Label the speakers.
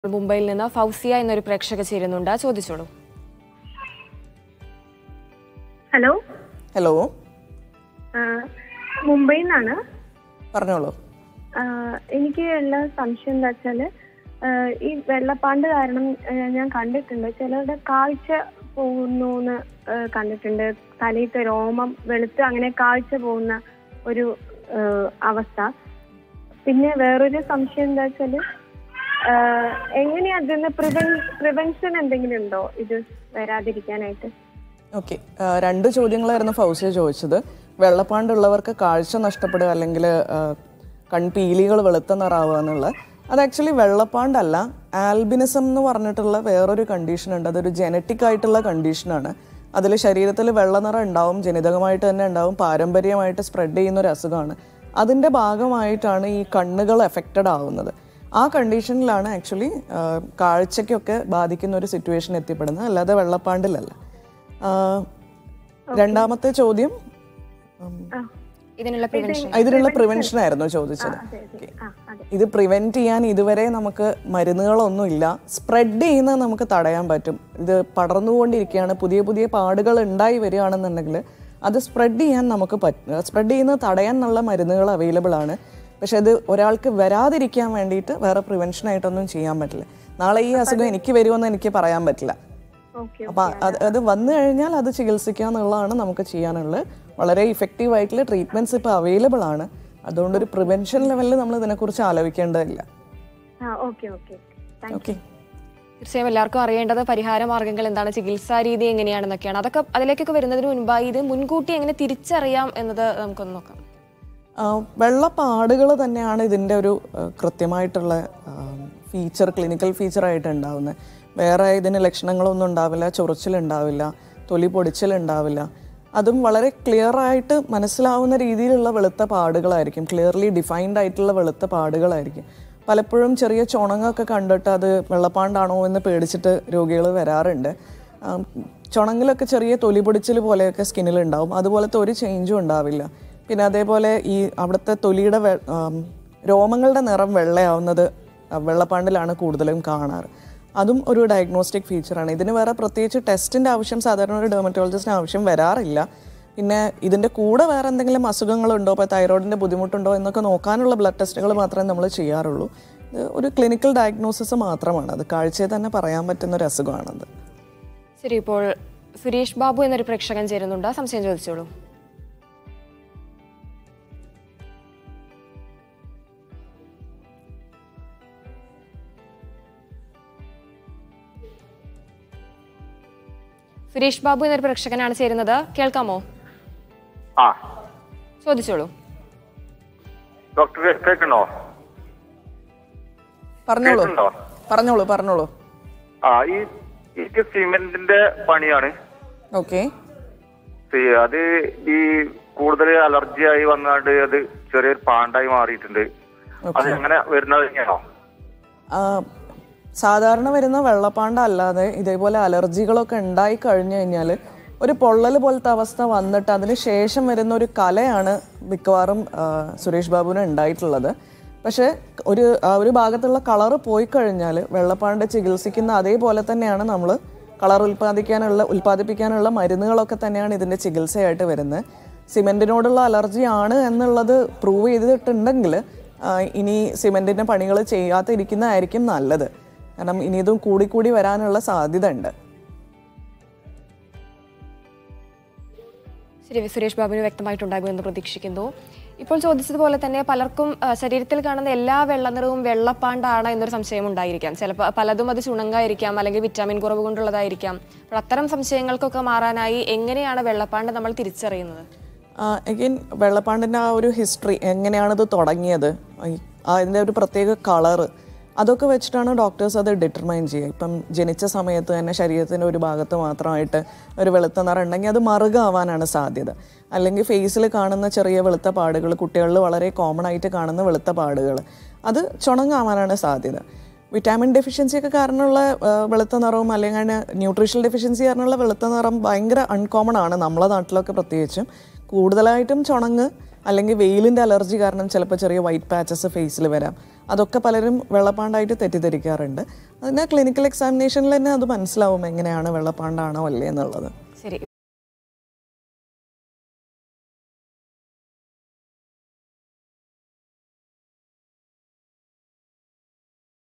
Speaker 1: മുംബൈയിൽ നിന്ന് ഫൗസിയ എന്നൊരു പ്രേക്ഷക ചേരുന്നുണ്ട് ചോദിച്ചോളൂ
Speaker 2: ഹലോ
Speaker 3: ഹലോ
Speaker 2: മുംബൈയിൽ നിന്നാണ്
Speaker 3: പറഞ്ഞോളൂ
Speaker 2: എനിക്ക് ഉള്ള സംശയം എന്താ വെച്ചാല് ആ, ഈ വെള്ളപ്പാണ്ട് കാരണം ആ, ഞാൻ കണ്ടിട്ടുണ്ട് ചിലരുടെ കാഴ്ച പോകുന്നു എന്ന് കണ്ടിട്ടുണ്ട് തലയിലത്തെ രോമം വെളുത്ത് അങ്ങനെ കാഴ്ച പോകുന്ന ഒരു ആ, അവസ്ഥ പിന്നെ വേറൊരു സംശയം എന്താ വെച്ചാല് ആ, എങ്ങനെയാ അതിന് പ്രിവെൻ പ്രിവെൻഷൻ എന്തെങ്കിലും ഉണ്ടോ ഇത് വരാതിരിക്കാനായിട്ട്
Speaker 3: ഓക്കെ രണ്ട് ചോദ്യങ്ങളായിരുന്നു ഫൗസിയ ചോദിച്ചത് വെള്ളപ്പാണ്ടുള്ളവർക്ക് കാഴ്ച നഷ്ടപ്പെടുക അല്ലെങ്കിൽ കൺപീലികൾ വെളുത്ത നിറാവുക എന്നുള്ള അത് ആക്ച്വലി വെള്ളപ്പാണ്ടല്ല ആൽബിനിസം എന്ന് പറഞ്ഞിട്ടുള്ള വേറൊരു കണ്ടീഷൻ ഉണ്ട് അതൊരു ജനറ്റിക് ആയിട്ടുള്ള കണ്ടീഷനാണ് അതിൽ ശരീരത്തിൽ വെള്ള നിറം ഉണ്ടാവും ജനിതകമായിട്ട് തന്നെ ഉണ്ടാവും പാരമ്പര്യമായിട്ട് സ്പ്രെഡ് ചെയ്യുന്ന ഒരു അസുഖമാണ് അതിൻ്റെ ഭാഗമായിട്ടാണ് ഈ കണ്ണുകൾ എഫക്റ്റഡ് ആവുന്നത് ആ കണ്ടീഷനിലാണ് ആക്ച്വലി കാഴ്ചയ്ക്കൊക്കെ ബാധിക്കുന്ന ഒരു സിറ്റുവേഷൻ എത്തിപ്പെടുന്നത് അല്ലാതെ വെള്ളപ്പാണ്ടിലല്ല ആ, രണ്ടാമത്തെ ചോദ്യം ഉം,
Speaker 1: ഇതിനുള്ള പ്രിവെൻഷൻ
Speaker 3: ഇതിനുള്ള പ്രിവെൻഷൻ ആയിരുന്നു ചോദിച്ചത്
Speaker 2: അതെ അതെ ആ അതെ
Speaker 3: ഇത് പ്രിവെന്റ് ചെയ്യാൻ ഇതുവരെ നമുക്ക് മരുന്നുകളൊന്നും ഇല്ല സ്പ്രെഡ് ചെയ്യുന്നത് നമുക്ക് തടയാൻ പറ്റും ഇത് പടർന്നുകൊണ്ടിരിക്കുകയാണ് പുതിയ പുതിയ പാടുകൾ ഉണ്ടായി വരികയാണെന്നുണ്ടെങ്കിൽ അത് സ്പ്രെഡ് ചെയ്യാൻ നമുക്ക് പറ്റും സ്പ്രെഡ് ചെയ്യുന്നത് തടയാൻ എന്നുള്ള മരുന്നുകൾ അവൈലബിൾ ആണ് പക്ഷെ അത് ഒരാൾക്ക് വരാതിരിക്കാൻ വേണ്ടിയിട്ട് വേറെ പ്രിവെൻഷൻ ആയിട്ടൊന്നും ചെയ്യാൻ പറ്റില്ല നാളെ ഈ അസുഖം എനിക്ക് വരുമെന്ന് എനിക്ക് പറയാൻ പറ്റില്ല
Speaker 2: ഓക്കെ
Speaker 3: അപ്പൊ അത് അത് വന്നു കഴിഞ്ഞാൽ അത് ചികിത്സിക്കുക എന്നുള്ളതാണ് നമുക്ക് ചെയ്യാനുള്ളത് വളരെ ഇഫക്റ്റീവ് ആയിട്ടുള്ള ട്രീറ്റ്മെന്റ്സ് ഇപ്പോൾ അവൈലബിൾ ആണ് അതുകൊണ്ട് ഒരു പ്രിവെൻഷൻ ലെവലിൽ നമ്മൾ ഇതിനെക്കുറിച്ച് ആലോചിക്കേണ്ടതില്ല
Speaker 2: ആ ഓക്കെ ഓക്കെ താങ്ക്
Speaker 3: ഓക്കെ
Speaker 1: തീർച്ചയായും എല്ലാവർക്കും അറിയേണ്ടത് പരിഹാര മാർഗ്ഗങ്ങൾ എന്താണ് ചികിത്സാ രീതി എങ്ങനെയാണെന്നൊക്കെയാണ് അതൊക്കെ അതിലേക്കൊക്കെ വരുന്നതിന് മുൻപായി ഇത് മുൻകൂട്ടി എങ്ങനെ തിരിച്ചറിയാം എന്നത് നമുക്കൊന്ന് നോക്കാം
Speaker 3: വെള്ളപ്പാടുകൾ തന്നെയാണ് ഇതിൻ്റെ ഒരു ആ, കൃത്യമായിട്ടുള്ള ഫീച്ചർ ക്ലിനിക്കൽ ഫീച്ചറായിട്ട് ഉണ്ടാവുന്നത് വേറെ ഇതിന് ലക്ഷണങ്ങളൊന്നും ഉണ്ടാവില്ല ചൊറിച്ചിലുണ്ടാവില്ല തൊലി പൊടിച്ചിലുണ്ടാവില്ല അതും വളരെ ക്ലിയർ ആയിട്ട് മനസ്സിലാവുന്ന രീതിയിലുള്ള വെളുത്ത പാടുകളായിരിക്കും ക്ലിയർലി ഡിഫൈൻഡ് ആയിട്ടുള്ള വെളുത്ത പാടുകളായിരിക്കും പലപ്പോഴും ചെറിയ ചുണങ്ങൊക്കെ കണ്ടിട്ട് അത് വെള്ളപ്പാണ്ടാണോ എന്ന് പേടിച്ചിട്ട് രോഗികൾ വരാറുണ്ട് ആം, ചുണങ്ങിലൊക്കെ ചെറിയ തൊലി പൊടിച്ചിൽ പോലെയൊക്കെ സ്കിന്നിൽ ഉണ്ടാവും അതുപോലത്തെ ഒരു ചേഞ്ചും ഉണ്ടാവില്ല പിന്നെ അതേപോലെ ഈ അവിടുത്തെ തൊലിയുടെ വെ- ആം, രോമങ്ങളുടെ നിറം വെള്ളയാവുന്നത് വെള്ളപ്പാണ്ടിലാണ് കൂടുതലും കാണാറ് അതും ഒരു ഡയഗ്നോസ്റ്റിക് ഫീച്ചറാണ് ഇതിന് വേറെ പ്രത്യേകിച്ച് ടെസ്റ്റിൻ്റെ ആവശ്യം സാധാരണ ഒരു ഡെർമറ്റോളജിസ്റ്റിന് ആവശ്യം വരാറില്ല പിന്നെ ഇതിൻ്റെ കൂടെ വേറെ എന്തെങ്കിലും അസുഖങ്ങളുണ്ടോ ഇപ്പോൾ തൈറോയിഡിൻ്റെ ബുദ്ധിമുട്ടുണ്ടോ എന്നൊക്കെ നോക്കാനുള്ള ബ്ലഡ് ടെസ്റ്റുകൾ മാത്രമേ നമ്മൾ ചെയ്യാറുള്ളൂ ഇത് ഒരു ക്ലിനിക്കൽ ഡയഗ്നോസിസ് മാത്രമാണ് അത് കാഴ്ചയെ തന്നെ പറയാൻ പറ്റുന്ന ഒരു അസുഖമാണത്
Speaker 1: ശരി ഇപ്പോൾ സുരേഷ് ബാബു എന്നൊരു പ്രേക്ഷകൻ ചേരുന്നുണ്ട് സംശയം ചോദിച്ചോളൂ സുരേഷ് ബാബു എന്നൊരു പ്രേക്ഷകനാണ് ചേരുന്നത് കേൾക്കാമോ
Speaker 4: ആ
Speaker 1: ചോദിച്ചോളൂ
Speaker 4: ഡോക്ടർ കേൾക്കണോ
Speaker 3: പറഞ്ഞോളൂ
Speaker 4: കേൾക്കുന്നുണ്ടോ
Speaker 3: പറഞ്ഞോളൂ പറഞ്ഞോളൂ
Speaker 4: ആ ഈ എനിക്ക് സിമെന്റിന്റെ പണിയാണ്
Speaker 3: ഓക്കെ
Speaker 4: സി- അത് ഈ കൂടുതൽ അലർജി ആയി വന്നാണ്ട് അത് ചെറിയൊരു പാണ്ടായി മാറിയിട്ടുണ്ട് അത് എങ്ങനെ വരുന്നത് എങ്ങനെയാണോ
Speaker 3: ആ, സാധാരണ വരുന്ന വെള്ളപ്പാണ്ട അല്ലാതെ ഇതേപോലെ അലർജികളൊക്കെ ഉണ്ടായി കഴിഞ്ഞു കഴിഞ്ഞാൽ ഒരു പൊള്ളൽ പോലത്തെ അവസ്ഥ വന്നിട്ട് അതിന് ശേഷം വരുന്ന ഒരു കലയാണ് മിക്കവാറും ആ, സുരേഷ് ബാബുവിന് ഉണ്ടായിട്ടുള്ളത് പക്ഷേ ഒരു ആ, ഒരു ഭാഗത്തുള്ള കളറ് പോയി കഴിഞ്ഞാൽ വെള്ളപ്പാണ്ട് ചികിത്സിക്കുന്ന അതേപോലെ തന്നെയാണ് നമ്മൾ കളർ ഉൽപ്പാദിക്കാനുള്ള ഉൽപ്പാദിപ്പിക്കാനുള്ള മരുന്നുകളൊക്കെ തന്നെയാണ് ഇതിൻ്റെ ചികിത്സയായിട്ട് വരുന്നത് സിമെൻറ്റിനോടുള്ള അലർജി ആണ് എന്നുള്ളത് പ്രൂവ് ചെയ്തിട്ടുണ്ടെങ്കിൽ ആ, ഇനി സിമെൻറ്റിൻ്റെ പണികൾ ചെയ്യാതിരിക്കുന്നതായിരിക്കും നല്ലത് കാരണം ഇനി ഇതും കൂടിക്കൂടി വരാനുള്ള സാധ്യത ഉണ്ട്
Speaker 1: ശരി സുരേഷ് ബാബുവിന് വ്യക്തമായിട്ടുണ്ടാകുമെന്ന് പ്രതീക്ഷിക്കുന്നു ഇപ്പോൾ ചോദിച്ചതുപോലെ തന്നെ പലർക്കും ആ, ശരീരത്തിൽ കാണുന്ന എല്ലാ വെള്ളനിറവും വെള്ളപ്പാണ്ടാണ് എന്നൊരു സംശയം ഉണ്ടായിരിക്കാം ചിലപ്പോൾ പലതും അത് ചുണങ്ങായിരിക്കാം അല്ലെങ്കിൽ വിറ്റാമിൻ കുറവ് കൊണ്ടുള്ളതായിരിക്കാം അപ്പോൾ അത്തരം സംശയങ്ങൾക്കൊക്കെ മാറാനായി എങ്ങനെയാണ് വെള്ളപ്പാണ്ട് നമ്മൾ തിരിച്ചറിയുന്നത്
Speaker 3: അഗൈൻ വെള്ളപ്പാണ്ടിൻ്റെ ആ ഒരു ഹിസ്റ്ററി എങ്ങനെയാണിത് തുടങ്ങിയത് ഈ- അതിൻ്റെ ഒരു പ്രത്യേക കളറ് അതൊക്കെ വെച്ചിട്ടാണ് ഡോക്ടേഴ്സ് അത് ഡിറ്റർമൈൻ ചെയ്യുക ഇപ്പം ജനിച്ച സമയത്ത് തന്നെ ശരീരത്തിൻ്റെ ഒരു ഭാഗത്ത് മാത്രമായിട്ട് ഒരു വെളുത്ത നിറം ഉണ്ടെങ്കിൽ അത് മറുകാവാനാണ് സാധ്യത അല്ലെങ്കിൽ ഫേസിൽ കാണുന്ന ചെറിയ വെളുത്ത പാടുകൾ കുട്ടികളിൽ വളരെ കോമൺ ആയിട്ട് കാണുന്ന വെളുത്ത പാടുകൾ അത് ചുണങ്ങാവാനാണ് സാധ്യത വിറ്റാമിൻ ഡെഫിഷ്യൻസി ഒക്കെ കാരണമുള്ള ആ, വെളുത്ത നിറവും അല്ലെങ്കിൽ ന്യൂട്രീഷണൽ ഡെഫിഷ്യൻസി കാരണമുള്ള വെളുത്ത നിറം ഭയങ്കര അൺകോമൺ ആണ് നമ്മളെ നാട്ടിലൊക്കെ പ്രത്യേകിച്ചും കൂടുതലായിട്ടും ചുണങ്ങ് അല്ലെങ്കിൽ വെയിലിൻ്റെ അലർജി കാരണം ചിലപ്പോൾ ചെറിയ വൈറ്റ് പാച്ചസ് ഫേസിൽ വരാം അതൊക്കെ പലരും വെള്ളപ്പാണ്ടായിട്ട് തെറ്റിദ്ധരിക്കാറുണ്ട് അതിന് ക്ലിനിക്കൽ എക്സാമിനേഷനിൽ തന്നെ അത് മനസ്സിലാവും എങ്ങനെയാണ് വെള്ളപ്പാണ്ടാണോ അല്ലേ എന്നുള്ളത്